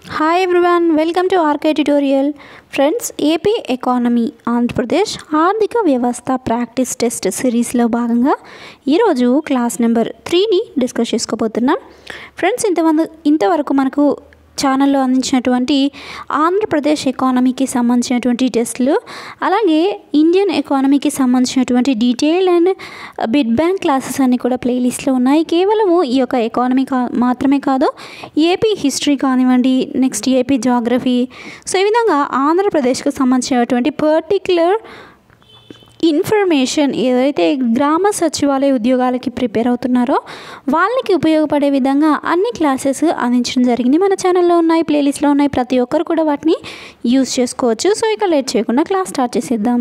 hi everyone welcome to RK tutorial friends AP economy Andhra Pradesh ఆర్థిక వ్యవస్థ practice test సిరీస్లో భాగంగా ఈరోజు క్లాస్ నెంబర్ త్రీని డిస్కస్ చేసుకోబోతున్నాం ఫ్రెండ్స్ ఇంతమంది ఇంతవరకు మనకు ఛానల్లో అందించినటువంటి ఆంధ్రప్రదేశ్ ఎకానమీకి సంబంధించినటువంటి టెస్టులు అలాగే ఇండియన్ ఎకానమీకి సంబంధించినటువంటి detail and bit bank classes అన్నీ కూడా ప్లేలిస్ట్లో ఉన్నాయి కేవలము ఈ యొక్క ఎకానమీ కా మాత్రమే కాదు ఏపీ హిస్టరీ కానివ్వండి నెక్స్ట్ ఏపీ జాగ్రఫీ సో ఈ విధంగా ఆంధ్రప్రదేశ్కు సంబంధించినటువంటి పర్టిక్యులర్ ఇన్ఫర్మేషన్ ఏదైతే గ్రామ సచివాలయ ఉద్యోగాలకి ప్రిపేర్ అవుతున్నారో వాళ్ళకి ఉపయోగపడే విధంగా అన్ని క్లాసెస్ అందించడం జరిగింది మన ఛానల్లో ఉన్నాయి ప్లేలిస్ట్లో ఉన్నాయి ప్రతి ఒక్కరు కూడా వాటిని యూస్ చేసుకోవచ్చు సో ఇక లేట్ చేయకుండా క్లాస్ స్టార్ట్ చేసేద్దాం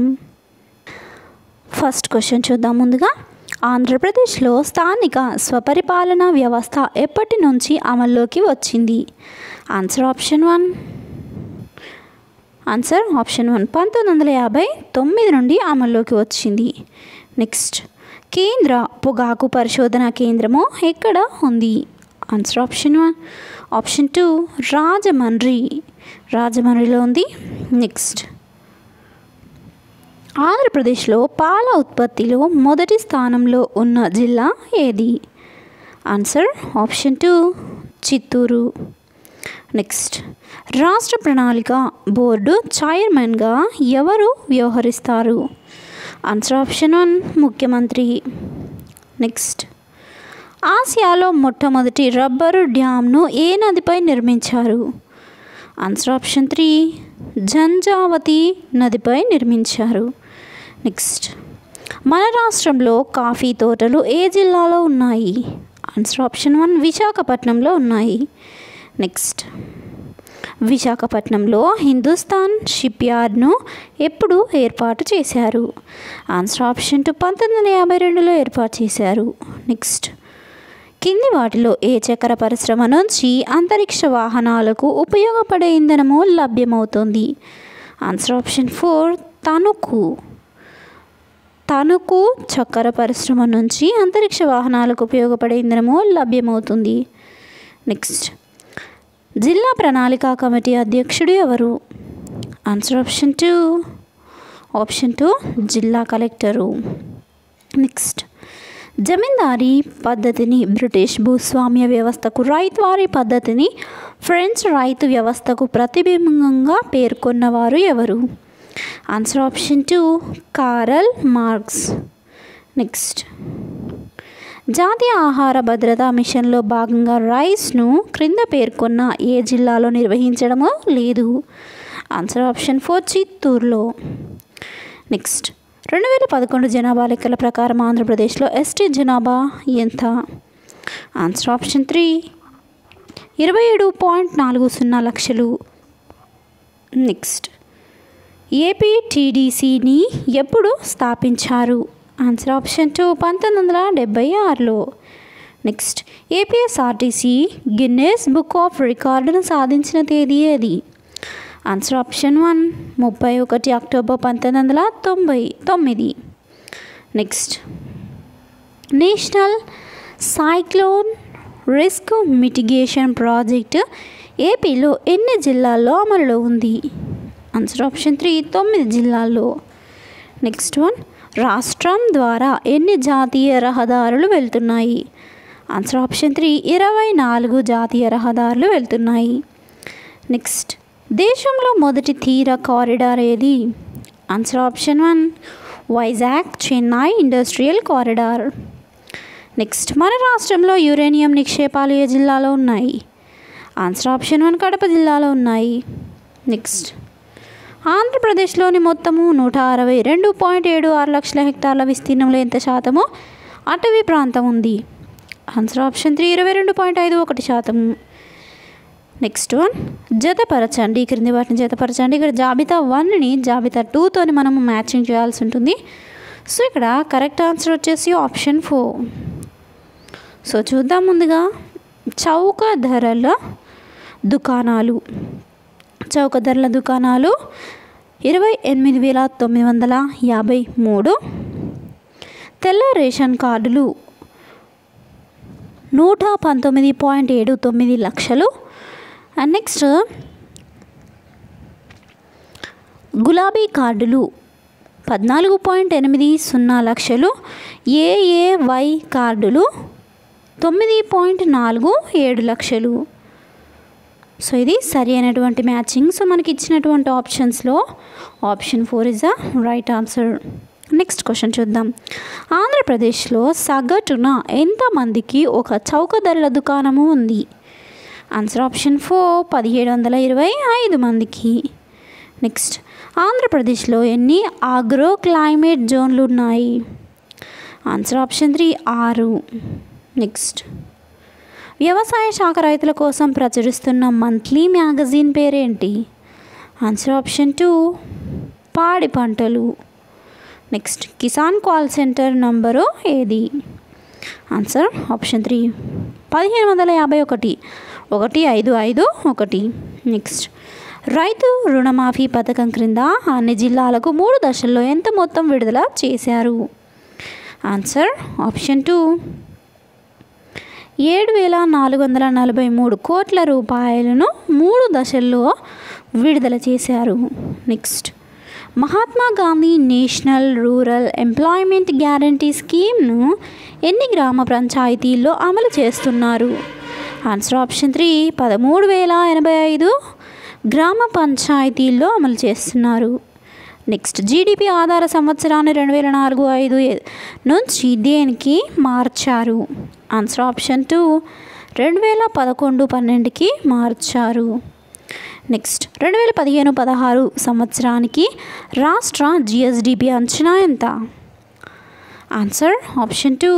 ఫస్ట్ క్వశ్చన్ చూద్దాం ముందుగా ఆంధ్రప్రదేశ్లో స్థానిక స్వపరిపాలన వ్యవస్థ ఎప్పటి నుంచి అమల్లోకి వచ్చింది answer option one answer option one పంతొమ్మిది వందల యాభై తొమ్మిది నుండి అమల్లోకి వచ్చింది నెక్స్ట్ కేంద్ర పొగాకు పరిశోధన కేంద్రము ఎక్కడ ఉంది answer option one option two Rajahmundry రాజమండ్రిలో ఉంది నెక్స్ట్ ఆంధ్రప్రదేశ్లో పాల ఉత్పత్తిలో మొదటి స్థానంలో ఉన్న జిల్లా ఏది answer option two Chittoor next రాష్ట్ర ప్రణాళిక బోర్డు చైర్మన్గా ఎవరు వ్యవహరిస్తారు ఆన్సర్ ఆప్షన్ వన్ ముఖ్యమంత్రి నెక్స్ట్ ఆసియాలో మొట్టమొదటి రబ్బరు డ్యామ్ను ఏ నదిపై నిర్మించారు ఆన్సర్ ఆప్షన్ త్రీ జంజావతి నదిపై నిర్మించారు నెక్స్ట్ మన రాష్ట్రంలో కాఫీ తోటలు ఏ జిల్లాలో ఉన్నాయి ఆన్సర్ ఆప్షన్ వన్ విశాఖపట్నంలో ఉన్నాయి నెక్స్ట్ విశాఖపట్నంలో హిందుస్థాన్ షిప్ యార్డ్ను ఎప్పుడు ఏర్పాటు చేశారు ఆన్సర్ ఆప్షన్ టూ పంతొమ్మిది వందల యాభై రెండులో ఏర్పాటు చేశారు నెక్స్ట్ కింది వాటిలో ఏ చక్కెర పరిశ్రమ నుంచి అంతరిక్ష వాహనాలకు ఉపయోగపడే ఇంధనము లభ్యమవుతుంది answer option four Tanuku Tanuku చక్కెర పరిశ్రమ నుంచి అంతరిక్ష వాహనాలకు ఉపయోగపడే ఇంధనము లభ్యమవుతుంది నెక్స్ట్ జిల్లా ప్రణాళిక కమిటీ అధ్యక్షుడు ఎవరు answer option two option two జిల్లా కలెక్టరు నెక్స్ట్ జమీందారీ పద్ధతిని బ్రిటిష్ భూస్వామ్య వ్యవస్థకు రైతువారీ పద్ధతిని ఫ్రెంచ్ రైతు వ్యవస్థకు ప్రతిబింబంగా పేర్కొన్నవారు ఎవరు answer option two Karl Marx next జాతీయ ఆహార భద్రతా మిషన్లో భాగంగా రైస్ను క్రింద పేర్కొన్న ఏ జిల్లాలో నిర్వహించడమో లేదు ఆన్సర్ ఆప్షన్ ఫోర్ చిత్తూరులో నెక్స్ట్ రెండు వేల పదకొండు జనాభా లెక్కల ప్రకారం ఆంధ్రప్రదేశ్లో ఎస్టీ జనాభా ఎంత ఆన్సర్ ఆప్షన్ త్రీ ఇరవై ఏడు పాయింట్ నాలుగు సున్నా లక్షలు నెక్స్ట్ ఏపీ టీడీసీని ఎప్పుడు స్థాపించారు ఆన్సర్ ఆప్షన్ టూ పంతొమ్మిది వందల డెబ్బై ఆరులో next APSRTC Guinness book of రికార్డును సాధించిన తేదీ ఏది ఆన్సర్ ఆప్షన్ వన్ ముప్పై ఒకటి అక్టోబర్ పంతొమ్మిది వందల తొంభై తొమ్మిది next national cyclone risk mitigation project ఏపీలో ఎన్ని జిల్లాల్లో అమలులో ఉంది ఆన్సర్ ఆప్షన్ త్రీ తొమ్మిది జిల్లాల్లో నెక్స్ట్ వన్ రాష్ట్రం ద్వారా ఎన్ని జాతీయ రహదారులు వెళ్తున్నాయి ఆన్సర్ ఆప్షన్ త్రీ ఇరవై నాలుగు జాతీయ రహదారులు వెళ్తున్నాయి నెక్స్ట్ దేశంలో మొదటి తీర కారిడార్ ఏది answer option one Vizag Chennai industrial corridor next మన రాష్ట్రంలో యురేనియం నిక్షేపాలు ఏ జిల్లాలో ఉన్నాయి ఆన్సర్ ఆప్షన్ వన్ కడప జిల్లాలో ఉన్నాయి నెక్స్ట్ ఆంధ్రప్రదేశ్లోని మొత్తము నూట అరవై రెండు పాయింట్ ఏడు ఆరు లక్షల హెక్టార్ల విస్తీర్ణంలో ఎంత శాతము అటవీ ప్రాంతం ఉంది ఆన్సర్ ఆప్షన్ త్రీ ఇరవై రెండు పాయింట్ ఐదు ఒకటి శాతం నెక్స్ట్ వన్ జతపరచండి క్రింది వాటిని జతపరచండి ఇక్కడ జాబితా వన్ని జాబితా టూతోని మనము మ్యాచింగ్ చేయాల్సి ఉంటుంది సో ఇక్కడ కరెక్ట్ ఆన్సర్ వచ్చేసి ఆప్షన్ ఫోర్ సో చూద్దాం ముందుగా చౌక ధరల దుకాణాలు చౌక ధరల దుకాణాలు ఇరవై ఎనిమిది వేల తొమ్మిది వందల యాభై మూడు తెల్ల రేషన్ కార్డులు నూట పంతొమ్మిది పాయింట్ ఏడు తొమ్మిది లక్షలు అండ్ నెక్స్ట్ గులాబీ కార్డులు పద్నాలుగు పాయింట్ ఎనిమిది సున్నా లక్షలు ఏఏవై కార్డులు తొమ్మిది పాయింట్ నాలుగు ఏడు లక్షలు సో ఇది సరి అయినటువంటి మ్యాచింగ్ సో మనకి ఇచ్చినటువంటి ఆప్షన్స్లో option four is the right answer next question చూద్దాం ఆంధ్రప్రదేశ్లో సగటున ఎంతమందికి ఒక చౌక ధరల దుకాణము ఉంది ఆన్సర్ ఆప్షన్ ఫోర్ పదిహేడు వందల ఇరవై ఐదు మందికి నెక్స్ట్ ఆంధ్రప్రదేశ్లో ఎన్ని ఆగ్రో క్లైమేట్ జోన్లు ఉన్నాయి ఆన్సర్ ఆప్షన్ త్రీ ఆరు నెక్స్ట్ వ్యవసాయ శాఖ రైతుల కోసం ప్రచురిస్తున్న మంత్లీ మ్యాగజైన్ పేరేంటి answer option two Padi Pantalu next Kisan call centre number ఏది ఆన్సర్ ఆప్షన్ త్రీ పదిహేను వందల యాభై ఒకటి ఒకటి ఐదు ఐదు ఒకటి నెక్స్ట్ రైతు రుణమాఫీ పథకం క్రింద అన్ని జిల్లాలకు మూడు దశల్లో ఎంత మొత్తం విడుదల చేశారు ఆన్సర్ ఆప్షన్ టూ ఏడు వేల నాలుగు వందల నలభై మూడు కోట్ల రూపాయలను మూడు దశల్లో విడుదల చేశారు next Mahatma Gandhi national rural employment guarantee స్కీమ్ను ఎన్ని గ్రామ పంచాయతీల్లో అమలు చేస్తున్నారు ఆన్సర్ ఆప్షన్ త్రీ పదమూడు వేల ఎనభై ఐదు గ్రామ పంచాయతీల్లో అమలు చేస్తున్నారు నెక్స్ట్ జీడిపి ఆధార సంవత్సరాన్ని రెండు వేల నాలుగు ఐదు నుంచి దేనికి మార్చారు ఆన్సర్ ఆప్షన్ టూ రెండు వేల పదకొండు పన్నెండుకి మార్చారు నెక్స్ట్ రెండు వేల పదిహేను పదహారు సంవత్సరానికి రాష్ట్ర జిఎస్డిపి అంచనా ఎంత ఆన్సర్ ఆప్షన్ టూ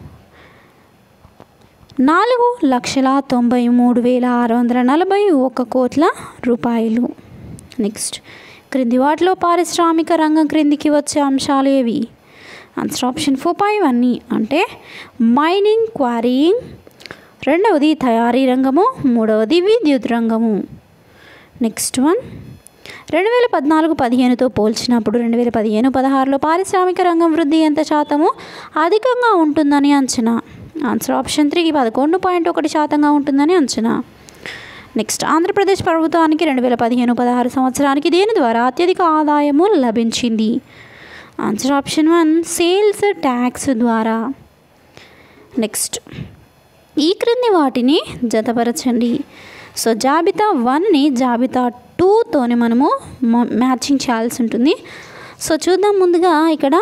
నాలుగు లక్షల తొంభై మూడు వేల ఆరు వందల నలభై ఒక కోట్ల రూపాయలు నెక్స్ట్ క్రింది వాటిలో పారిశ్రామిక రంగం క్రిందికి వచ్చే అంశాలు ఏవి ఆన్సర్ ఆప్షన్ ఫోర్ ఫైవ్ అన్నీ అంటే మైనింగ్ క్వారీయింగ్ రెండవది తయారీ రంగము మూడవది విద్యుత్ రంగము నెక్స్ట్ వన్ రెండు వేల పద్నాలుగు పదిహేనుతో పోల్చినప్పుడు రెండు వేల పదిహేను పదహారులో పారిశ్రామిక రంగం వృద్ధి ఎంత శాతము అధికంగా ఉంటుందని అంచనా ఆన్సర్ ఆప్షన్ త్రీకి పదకొండు పాయింట్ ఒకటి శాతంగా ఉంటుందని అంచనా నెక్స్ట్ ఆంధ్రప్రదేశ్ ప్రభుత్వానికి రెండు వేల పదిహేను పదహారు సంవత్సరానికి దేని ద్వారా అత్యధిక ఆదాయము లభించింది answer option one sales tax ద్వారా నెక్స్ట్ ఈ క్రింది వాటిని జతపరచండి సో జాబితా వన్ని జాబితా టూతోని మనము మ్యాచింగ్ చేయాల్సి ఉంటుంది సో చూద్దాం ముందుగా ఇక్కడ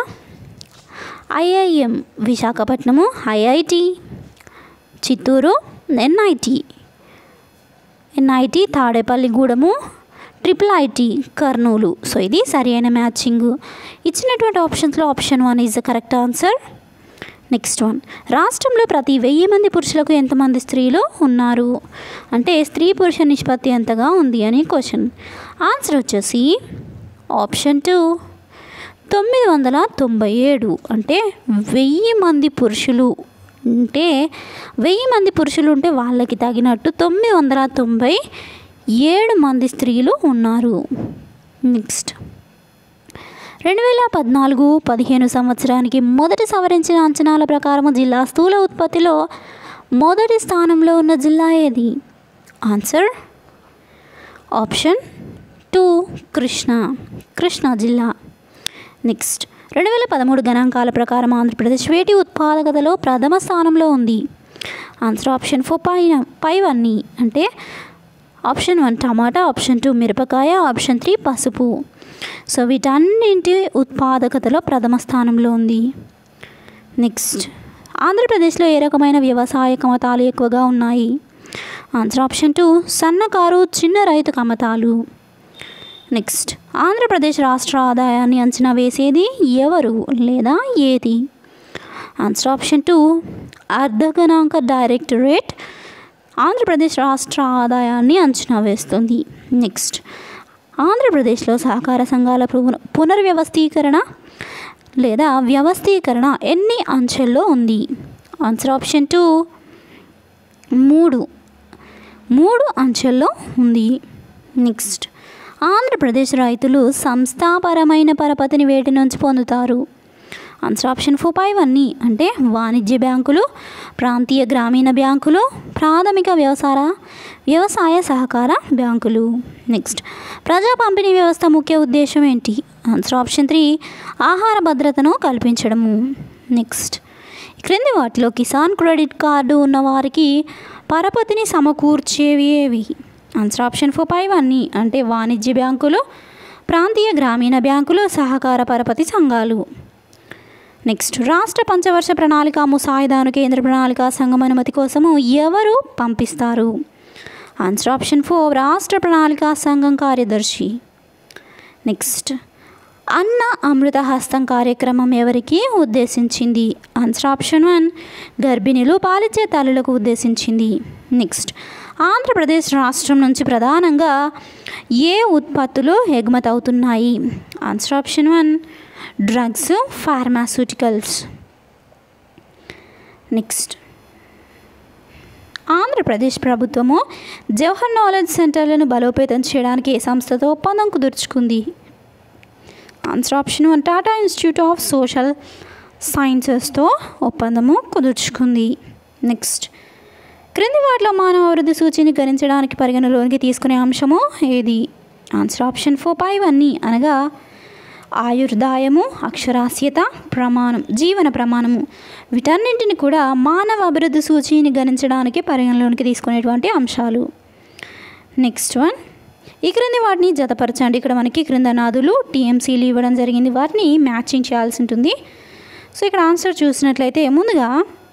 IIM Visakhapatnam IIT Chittoor NIT NIT Tadepalligudem triple IT Kurnool so ఇది సరి అయిన మ్యాచింగ్ ఇచ్చినటువంటి ఆప్షన్స్లో option one is the correct answer next one రాష్ట్రంలో ప్రతి వెయ్యి మంది పురుషులకు ఎంతమంది స్త్రీలు ఉన్నారు అంటే స్త్రీ పురుష నిష్పత్తి ఎంతగా ఉంది అని క్వశ్చన్ ఆన్సర్ వచ్చేసి ఆప్షన్ టూ తొమ్మిది వందల తొంభై ఏడు అంటే వెయ్యి మంది పురుషులు అంటే వెయ్యి మంది పురుషులు ఉంటే వాళ్ళకి తగినట్టు తొమ్మిది వందల తొంభై ఏడు మంది స్త్రీలు ఉన్నారు నెక్స్ట్ రెండు వేల పద్నాలుగు పదిహేను సంవత్సరానికి మొదటి సవరించిన అంచనాల ప్రకారం జిల్లా స్థూల ఉత్పత్తిలో మొదటి స్థానంలో ఉన్న జిల్లా ఏది answer option two Krishna Krishna జిల్లా నెక్స్ట్ రెండు వేల పదమూడు గణాంకాల ప్రకారం ఆంధ్రప్రదేశ్ వేటి ఉత్పాదకతలో ప్రథమ స్థానంలో ఉంది ఆన్సర్ ఆప్షన్ ఫోర్ పైన పైవన్నీ అంటే option one tomato option two మిరపకాయ ఆప్షన్ త్రీ పసుపు సో వీటన్నింటి ఉత్పాదకతలో ప్రథమ స్థానంలో ఉంది నెక్స్ట్ ఆంధ్రప్రదేశ్లో ఏ రకమైన వ్యవసాయ కమతాలు ఎక్కువగా ఉన్నాయి ఆన్సర్ ఆప్షన్ టూ సన్నకారు చిన్న రైతు కమతాలు నెక్స్ట్ ఆంధ్రప్రదేశ్ రాష్ట్ర ఆదాయాన్ని అంచనా వేసేది ఎవరు లేదా ఏది ఆన్సర్ ఆప్షన్ టూ అర్ధగణాంక డైరెక్టరేట్ ఆంధ్రప్రదేశ్ రాష్ట్ర ఆదాయాన్ని అంచనా వేస్తుంది నెక్స్ట్ ఆంధ్రప్రదేశ్లో సహకార సంఘాల పున- పునర్వ్యవస్థీకరణ లేదా వ్యవస్థీకరణ ఎన్ని అంచెల్లో ఉంది ఆన్సర్ ఆప్షన్ టూ మూడు మూడు అంచెల్లో ఉంది నెక్స్ట్ ఆంధ్రప్రదేశ్ రైతులు సంస్థాపరమైన పరపతిని వేటి నుంచి పొందుతారు ఆన్సర్ ఆప్షన్ ఫోర్ పై ఇవన్నీ అంటే వాణిజ్య బ్యాంకులు ప్రాంతీయ గ్రామీణ బ్యాంకులు ప్రాథమిక వ్యవసాయ వ్యవసాయ సహకార బ్యాంకులు నెక్స్ట్ ప్రజా పంపిణీ వ్యవస్థ ముఖ్య ఉద్దేశం ఏంటి ఆన్సర్ ఆప్షన్ త్రీ ఆహార భద్రతను కల్పించడము నెక్స్ట్ క్రింది వాటిలో కిసాన్ క్రెడిట్ కార్డు ఉన్న వారికి పరపతిని సమకూర్చేవి ఏవి ఆన్సర్ ఆప్షన్ ఫోర్ పై ఇవన్నీ అంటే వాణిజ్య బ్యాంకులు ప్రాంతీయ గ్రామీణ బ్యాంకులు సహకార పరపతి సంఘాలు నెక్స్ట్ రాష్ట్ర పంచవర్ష ప్రణాళిక ముసాయిదాను కేంద్ర ప్రణాళిక సంఘం అనుమతి కోసము ఎవరు పంపిస్తారు ఆన్సర్ ఆప్షన్ ఫోర్ రాష్ట్ర ప్రణాళిక సంఘం కార్యదర్శి నెక్స్ట్ అన్న అమృత హస్తం కార్యక్రమం ఎవరికి ఉద్దేశించింది ఆన్సర్ ఆప్షన్ వన్ గర్భిణీలు పాలిచ్చే తల్లులకు ఉద్దేశించింది నెక్స్ట్ ఆంధ్రప్రదేశ్ రాష్ట్రం నుంచి ప్రధానంగా ఏ ఉత్పత్తులు ఎగుమతి అవుతున్నాయి answer option one drugs pharmaceuticals next Andhra Pradesh ప్రభుత్వము జవహర్ నాలెడ్జ్ సెంటర్లను బలోపేతం చేయడానికి ఏ సంస్థతో ఒప్పందం కుదుర్చుకుంది answer option one Tata institute of social సైన్సెస్తో ఒప్పందము కుదుర్చుకుంది నెక్స్ట్ క్రింది వాటిలో మానవ అభివృద్ధి సూచిని గణించడానికి పరిగణలోనికి తీసుకునే అంశము ఏది ఆన్సర్ ఆప్షన్ ఫోర్ పై ఇవన్నీ అనగా ఆయుర్దాయము అక్షరాస్యత ప్రమాణం జీవన ప్రమాణము వీటన్నింటిని కూడా మానవ అభివృద్ధి సూచిని గణించడానికి పరిగణలోనికి తీసుకునేటువంటి అంశాలు నెక్స్ట్ వన్ ఈ క్రింది వాటిని జతపరచండి ఇక్కడ మనకి క్రింద నాదులు టీఎంసీలు ఇవ్వడం జరిగింది వాటిని మ్యాచింగ్ చేయాల్సి ఉంటుంది సో ఇక్కడ ఆన్సర్ చూసినట్లయితే ముందుగా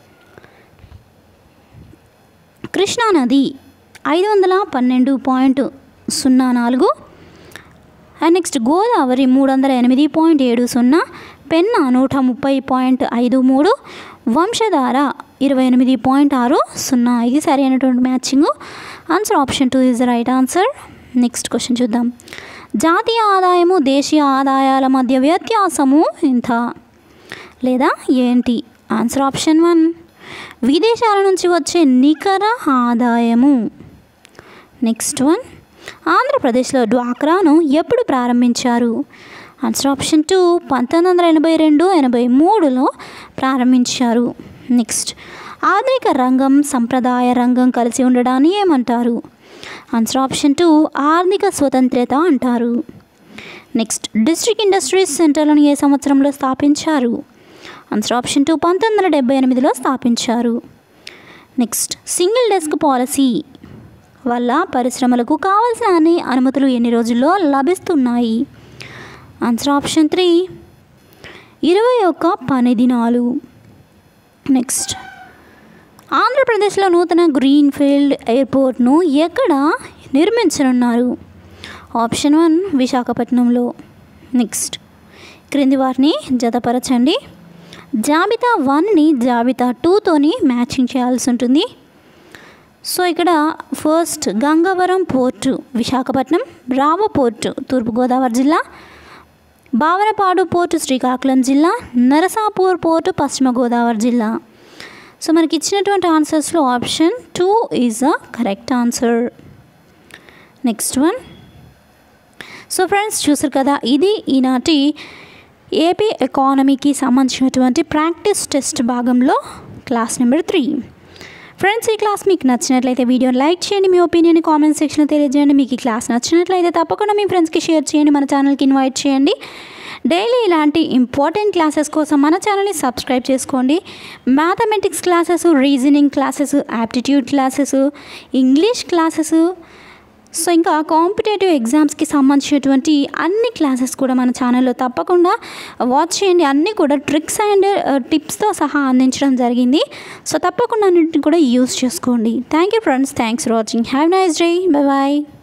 కృష్ణానది ఐదు వందల పన్నెండు పాయింట్ సున్నా నాలుగు అండ్ నెక్స్ట్ గోదావరి మూడు వందల ఎనిమిది పాయింట్ ఏడు సున్నా పెన్నా నూట ముప్పై పాయింట్ ఐదు మూడు వంశధార ఇరవై ఎనిమిది పాయింట్ ఆరు సున్నా ఇది సరి అయినటువంటి matching answer option two is the right answer next question చూద్దాం జాతీయ ఆదాయము దేశీయ ఆదాయాల మధ్య వ్యత్యాసము ఎంత లేదా ఏంటి ఆన్సర్ ఆప్షన్ వన్ విదేశాల నుంచి వచ్చే నికర ఆదాయము నెక్స్ట్ వన్ ఆంధ్రప్రదేశ్లో డ్వాక్రాను ఎప్పుడు ప్రారంభించారు ఆన్సర్ ఆప్షన్ టూ పంతొమ్మిది వందల ఎనభై రెండు ఎనభై మూడులో ప్రారంభించారు నెక్స్ట్ ఆధునిక రంగం సంప్రదాయ రంగం కలిసి ఉండడాన్ని ఏమంటారు ఆన్సర్ ఆప్షన్ టూ ఆర్థిక స్వతంత్రత అంటారు నెక్స్ట్ డిస్ట్రిక్ట్ ఇండస్ట్రీస్ సెంటర్లను ఏ సంవత్సరంలో స్థాపించారు ఆన్సర్ ఆప్షన్ టూ పంతొమ్మిది వందల డెబ్బై ఎనిమిదిలో స్థాపించారు నెక్స్ట్ సింగిల్ డెస్క్ పాలసీ వల్ల పరిశ్రమలకు కావాల్సిన అన్ని అనుమతులు ఎన్ని రోజుల్లో లభిస్తున్నాయి ఆన్సర్ ఆప్షన్ త్రీ ఇరవై ఒక్క పని దినాలు నెక్స్ట్ ఆంధ్రప్రదేశ్లో నూతన గ్రీన్ఫీల్డ్ ఎయిర్పోర్ట్ను ఎక్కడ నిర్మించనున్నారు ఆప్షన్ వన్ విశాఖపట్నంలో నెక్స్ట్ క్రింది వారిని జతపరచండి జాబితా వన్ని జాబితా టూతోని మ్యాచింగ్ చేయాల్సి ఉంటుంది సో ఇక్కడ ఫస్ట్ గంగవరం పోర్టు విశాఖపట్నం రావ పోర్టు తూర్పుగోదావరి జిల్లా బావనపాడు పోర్టు శ్రీకాకుళం జిల్లా నరసాపూర్ పోర్టు పశ్చిమ గోదావరి జిల్లా సో మనకి ఇచ్చినటువంటి ఆన్సర్స్లో option two is the correct answer next one so friends చూసారు కదా ఇది ఈనాటి ఏపీ ఎకానమీకి సంబంధించినటువంటి ప్రాక్టీస్ టెస్ట్ భాగంలో క్లాస్ నెంబర్ త్రీ ఫ్రెండ్స్ ఈ క్లాస్ మీకు నచ్చినట్లయితే వీడియోని లైక్ చేయండి మీ ఒపీనియన్ కామెంట్ సెక్షన్లో తెలియజేయండి మీకు ఈ క్లాస్ నచ్చినట్లయితే తప్పకుండా మీ ఫ్రెండ్స్కి షేర్ చేయండి మన ఛానల్కి ఇన్వైట్ చేయండి డైలీ ఇలాంటి ఇంపార్టెంట్ క్లాసెస్ కోసం మన ఛానల్ని సబ్స్క్రైబ్ చేసుకోండి mathematics classes reasoning classes aptitude classes English classes so ఇంకా కాంపిటేటివ్ ఎగ్జామ్స్కి సంబంధించినటువంటి అన్ని క్లాసెస్ కూడా మన ఛానల్లో తప్పకుండా వాచ్ చేయండి అన్నీ కూడా ట్రిక్స్ అండ్ టిప్స్తో సహా అందించడం జరిగింది సో తప్పకుండా అన్నింటిని కూడా యూస్ చేసుకోండి thank you friends thanks for watching have nice day bye bye